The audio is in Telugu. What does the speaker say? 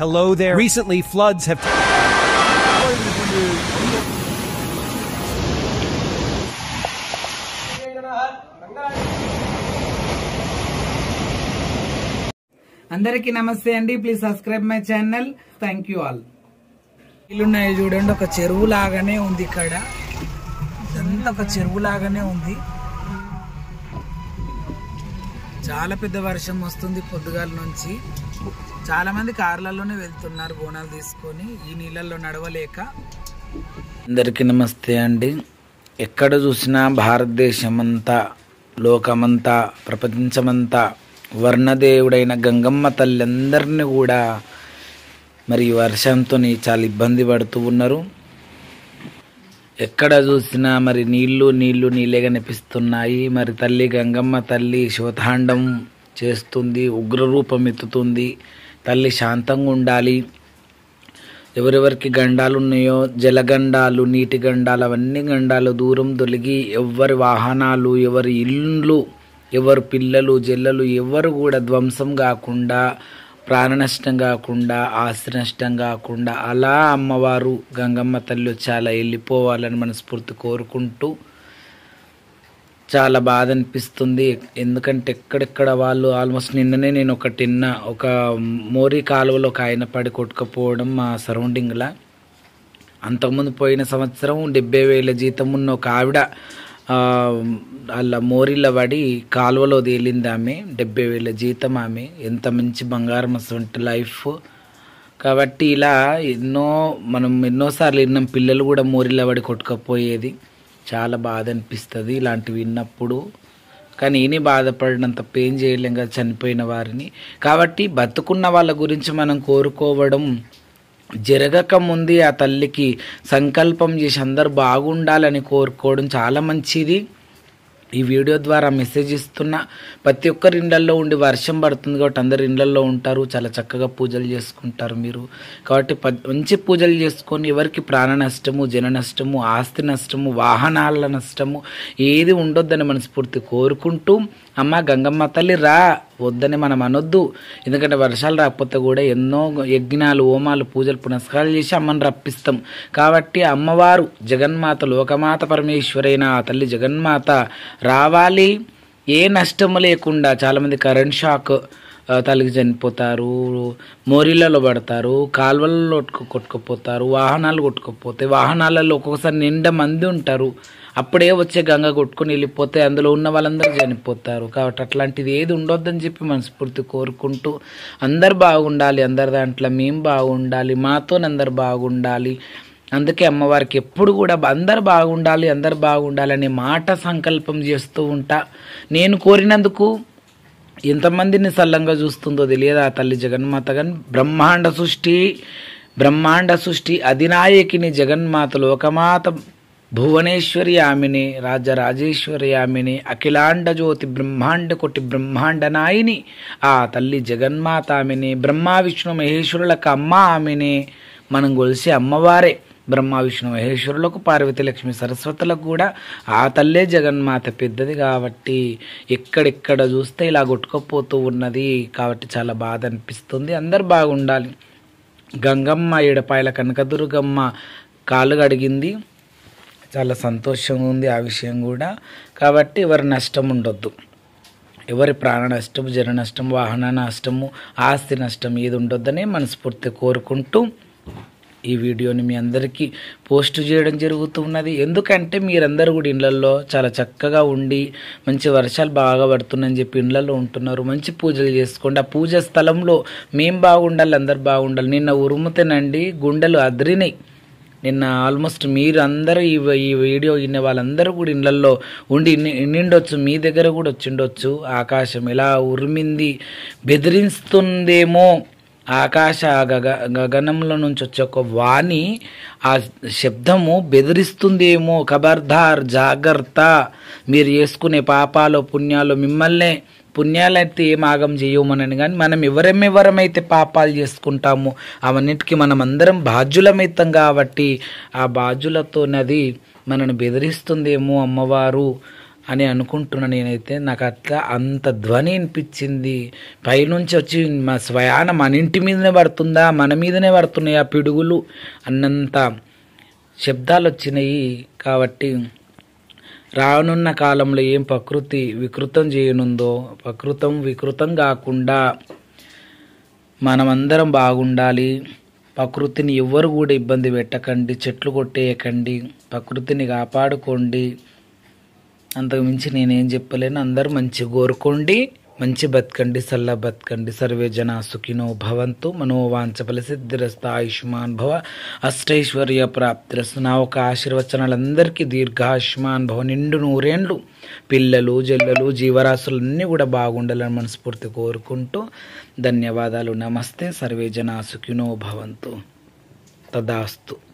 Hello there. Recently, floods have. అందరికీ నమస్తే అండి please subscribe my channel thank you all ఇల్లున్నాయి చూడండి ఒక చెరువు లాగానే ఉంది ఇక్కడ ఇదంతా ఒక చెరువు లాగానే ఉంది చాలా పెద్ద వర్షం వస్తుంది పొద్దుగాల నుంచి చాలా మంది కార్లలోనే వెళ్తున్నారు బోనాలు తీసుకొని ఈ నీళ్ళల్లో నడవలేక అందరికీ నమస్తే అండి ఎక్కడ చూసినా భారతదేశం అంతా లోకమంతా ప్రపంచమంతా వర్ణదేవుడైన గంగమ్మ తల్లి అందరినీ కూడా మరి ఈ వర్షంతో చాలా ఇబ్బంది పడుతూ ఉన్నారు ఎక్కడ చూసినా మరి నీళ్లు నీళ్లు నీళ్ళే కనిపిస్తున్నాయి మరి తల్లి గంగమ్మ తల్లి శోతాండం చేస్తుంది ఉగ్రరూపం ఎత్తుతుంది తల్లి శాంతంగా ఉండాలి ఎవరెవరికి గండాలు ఉన్నాయో జలగండాలు నీటి గండాలు అవన్నీ గండాలు దూరం తొలగి ఎవరి వాహనాలు ఎవరి ఇళ్ళు ఎవరి పిల్లలు జల్లలు ఎవరు కూడా ధ్వంసం కాకుండా ప్రాణ నష్టం కాకుండా ఆస్తి నష్టం కాకుండా అలా అమ్మవారు గంగమ్మ తల్లి చాలా వెళ్ళిపోవాలని మనస్ఫూర్తి కోరుకుంటూ చాలా బాధ అనిపిస్తుంది ఎందుకంటే ఎక్కడెక్కడ వాళ్ళు ఆల్మోస్ట్ నిన్ననే నేను ఒకటి తిన్న ఒక మోరీ కాలువలో ఒక ఆయన పడి కొట్టుకపోవడం మా సరౌండింగ్లా అంతకుముందు పోయిన సంవత్సరం డెబ్బై వేల జీతం ఉన్న ఒక ఆవిడ ఆ, వాళ్ళ మోరీల పడి కాలువలో తేలింది ఆమె డెబ్బై వేల జీతం ఆమె ఎంత మంచి బంగారం అసలు లైఫ్ కాబట్టి ఇలా ఎన్నో మనం ఎన్నోసార్లు విన్నాం పిల్లలు కూడా మోరీల పడి కొట్టుకపోయేది చాలా బాధ అనిపిస్తుంది ఇలాంటివి విన్నప్పుడు కానీ ఈయన బాధపడినంత పెయిన్ చేయలేం కదా చనిపోయిన వారిని కాబట్టి బతుకున్న వాళ్ళ గురించి మనం కోరుకోవడం జరగక ముందే ఆ తల్లికి సంకల్పం చేసి అందరు బాగుండాలని కోరుకోవడం చాలా మంచిది ఈ వీడియో ద్వారా మెసేజ్ ఇస్తున్నా ప్రతి ఒక్కరి ఇండ్లల్లో ఉండి వర్షం పడుతుంది కాబట్టి అందరు ఇండ్లల్లో ఉంటారు చాలా చక్కగా పూజలు చేసుకుంటారు మీరు కాబట్టి ప- మంచి పూజలు చేసుకొని ఎవరికి ప్రాణ నష్టము జన నష్టము ఆస్తి నష్టము వాహనాల నష్టము ఏది ఉండొద్దని మనస్ఫూర్తి కోరుకుంటూ అమ్మ గంగమ్మ తల్లి రా వద్దని మనం అనొద్దు ఎందుకంటే వర్షాలు రాకపోతే కూడా ఎన్నో యజ్ఞాలు హోమాలు పూజలు పునస్కారాలు చేసి అమ్మని రప్పిస్తాం కాబట్టి అమ్మవారు జగన్మాత లోకమాత పరమేశ్వరైన ఆ తల్లి జగన్మాత రావాలి ఏ నష్టము లేకుండా చాలామంది కరెంట్ షాక్ ఆ, తల్లికి చనిపోతారు మోరీలలో పడతారు కాలువలలో కొట్టుకు- కొట్టుకుపోతారు వాహనాలు కొట్టుకుపోతాయి వాహనాలలో ఒక్కొక్కసారి నిండా మంది ఉంటారు అప్పుడే వచ్చే గంగ కొట్టుకొని వెళ్ళిపోతే అందులో ఉన్న వాళ్ళందరూ చనిపోతారు కాబట్టి అట్లాంటిది ఏది ఉండొద్దని చెప్పి మనస్ఫూర్తి కోరుకుంటూ అందరు బాగుండాలి అందరి దాంట్లో మేము బాగుండాలి మాతో అందరు బాగుండాలి అందుకే అమ్మవారికి ఎప్పుడు కూడా అందరు బాగుండాలి అందరు బాగుండాలి అనే మాట సంకల్పం చేస్తూ ఉంటా నేను కోరినందుకు ఎంతమందిని సల్లంగా చూస్తుందో తెలియదు ఆ తల్లి జగన్మాత కానీ బ్రహ్మాండ సృష్టి బ్రహ్మాండ సృష్టి అధినాయకిని జగన్మాత లోకమాత భువనేశ్వరి ఆమెని రాజరాజేశ్వరి ఆమెని అఖిలాండ జ్యోతి బ్రహ్మాండ కొట్టి బ్రహ్మాండ నాయిని ఆ తల్లి జగన్మాత ఆమెని బ్రహ్మ విష్ణు మహేశ్వరులకు అమ్మ ఆమెని మనం కొలిసే అమ్మవారే బ్రహ్మ విష్ణు మహేశ్వరులకు పార్వతి లక్ష్మి సరస్వతులకు కూడా ఆ తల్లే జగన్మాత పెద్దది కాబట్టి ఎక్కడెక్కడ చూస్తే ఇలా కొట్టుకుపోతూ ఉన్నది కాబట్టి చాలా బాధ అనిపిస్తుంది అందరు బాగుండాలి గంగమ్మ ఏడపాయల కనకదుర్గమ్మ కాలు కడిగింది చాలా సంతోషంగా ఉంది ఆ విషయం కూడా కాబట్టి ఎవరి నష్టం ఉండొద్దు ఎవరి ప్రాణ నష్టము జన నష్టం వాహన నష్టము ఆస్తి నష్టం ఏది ఉండొద్దనే మనస్ఫూర్తి కోరుకుంటూ ఈ వీడియోని మీ అందరికీ పోస్ట్ చేయడం జరుగుతున్నది ఎందుకంటే మీరందరూ కూడా ఇళ్ళల్లో చాలా చక్కగా ఉండి మంచి వర్షాలు బాగా పడుతున్నాయని చెప్పి ఇళ్ళల్లో ఉంటున్నారు మంచి పూజలు చేసుకోండి ఆ పూజ స్థలంలో మేం బాగుండాలి అందరు బాగుండాలి నిన్న ఉరుముతేనండి గుండెలు అదిరినాయి నిన్న ఆల్మోస్ట్ మీరు అందరూ ఈ ఈ వీడియో విన్న వాళ్ళందరూ కూడా ఇళ్ళల్లో ఉండి ఇన్ని- ఇన్నిండొచ్చు మీ దగ్గర కూడా వచ్చిండొచ్చు ఆకాశం ఎలా ఉరిమింది బెదిరిస్తుందేమో ఆకాశ గగ గగనంలో నుంచి వచ్చే ఒక వాణి ఆ శబ్దము బెదిరిస్తుందేమో ఖబర్దార్ జాగ్రత్త మీరు చేసుకునే పాపాలు పుణ్యాలు మిమ్మల్నే పుణ్యాలైతే ఏం ఆగం చేయమనని కానీ మనం ఎవరెమెవరమైతే పాపాలు చేసుకుంటామో అవన్నిటికీ మనం అందరం బాధ్యులమైతాం కాబట్టి ఆ బాధ్యులతో నది మనను బెదిరిస్తుందేమో అమ్మవారు అని అనుకుంటున్నా నేనైతే నాకు అట్లా అంత ధ్వని అనిపించింది పైనుంచి వచ్చి మా స్వయాన మన ఇంటి మీదనే పడుతుందా మన మీదనే పడుతున్నాయి ఆ పిడుగులు అన్నంత శబ్దాలు వచ్చినాయి కాబట్టి రానున్న కాలంలో ఏం ప్రకృతి వికృతం చేయనుందో ప్రకృతం వికృతం కాకుండా మనమందరం బాగుండాలి ప్రకృతిని ఎవ్వరు కూడా ఇబ్బంది పెట్టకండి చెట్లు కొట్టేయకండి ప్రకృతిని కాపాడుకోండి అంతకు మించి నేనేం చెప్పలేను అందరూ మంచి కోరుకోండి మంచి బతకండి సల్ల బతకండి సర్వే జన సుఖినో భవంతు మనోవాంచ ఫలసిద్ధిరస్త ఆయుష్మాన్ భవ అష్టైశ్వర్య ప్రాప్తిరస్తు నా ఒక ఆశీర్వచనాలందరికీ దీర్ఘాయుష్మాన్ భవ నిండు నూరేండ్లు పిల్లలు జల్లలు జీవరాశులన్నీ కూడా బాగుండాలని మనస్ఫూర్తి కోరుకుంటూ ధన్యవాదాలు నమస్తే సర్వే జన సుఖినో భవంతు తదాస్తు